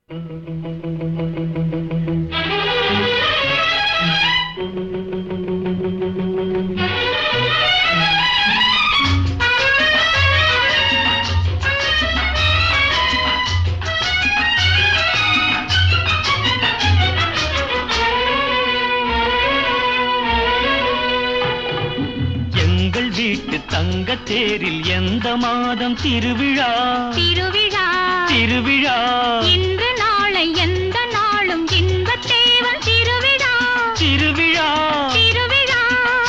எங்கள் வீட்டு தங்கத் தேரில் எந்த மாதம் திருவிழா திருவிழா திருவிழா இன்று நாளை எந்த நாளும் இன்பத் தேவன் திருவிழா திருவிழா திருவிழா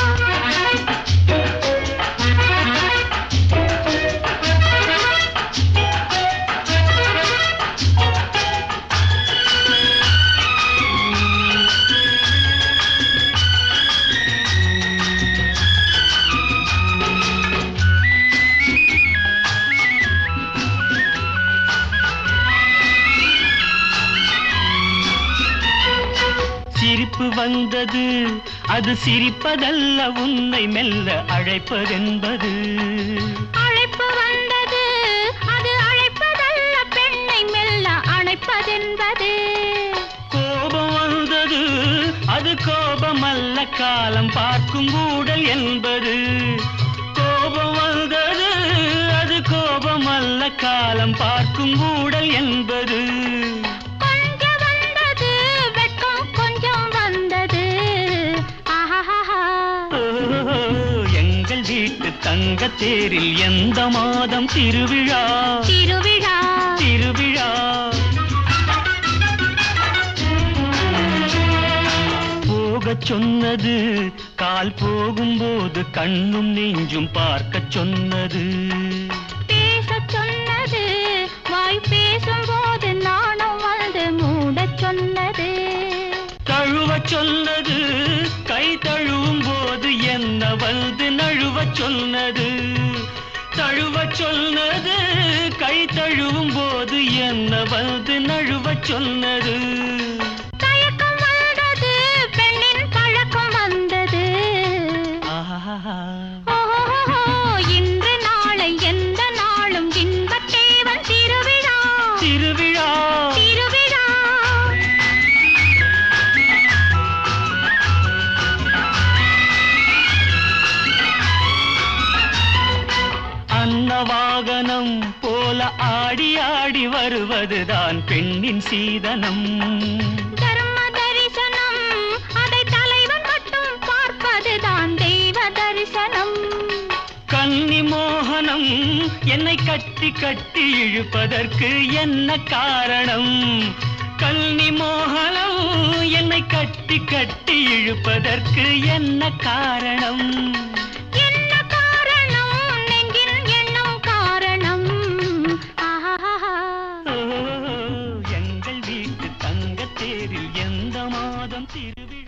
சிரிப்பு வந்தது அது சிரிப்பதல்ல உன்னை மெல்ல அழைப்பதென்பது அழைப்பு வந்தது அது அழைப்பதல்ல பெண்ணை மெல்ல அழைப்பதென்பது கோபம் வந்தது அது கோபம் அல்ல காலம் பார்க்கும் ஊடல் என்பது கோபம் வந்தது அது கோபம் அல்ல காலம் பார்க்கும் ஊடல் என்பது கொஞ்சம் வந்தது வெட்கம் கொஞ்சம் வந்தது ஆஹாஹா ஓ, எங்கள் வீட்டு தங்கத் தேரில் எந்த மாதம் திருவிழா திருவிழா திருவிழா போகச் சொன்னது கால் போகும்போது கண்ணும் நெஞ்சும் பார்க்கச் சொன்னது பேசச் சொன்னது வாய் பேசும்போது நாணம் வந்து மூடச் சொன்னது தழுவச் சொன்னது கை தழுவும் போது என்ன வந்து நழுவச் சொன்னது தழுவச் சொன்னது கை தழுவும் போது என்ன வந்து நழுவச் சொன்னது தயக்கம் வந்தது பெண்ணின் பழக்கம் வந்தது ஆஹா ஓஹோஹோ, இன்று நாளை எந்த நாளும் இன்பத் தேவன் திருவிழா திருவிழா திருவிழா அன்னவாகனம் போல ஆடி ஆடி வருவதுதான் பெண்ணின் சீதனம் தர்ம தரிசனம் அதை தலைவன் மட்டும் பார்ப்பதுதான் தெய்வ தரிசனம் கன்னி மோகனம் என்னை கட்டி கட்டி இழுப்பதற்கு என்ன காரணம் கன்னி மோகனம் என்னை கட்டி கட்டி இழுப்பதற்கு என்ன காரணம் என்ன காரணம் நெஞ்சில் எண்ணம் காரணம் ஆஹாஹா. ஓ, எங்கள் வீட்டு தங்கத் தேரில் எந்த மாதம் திருவி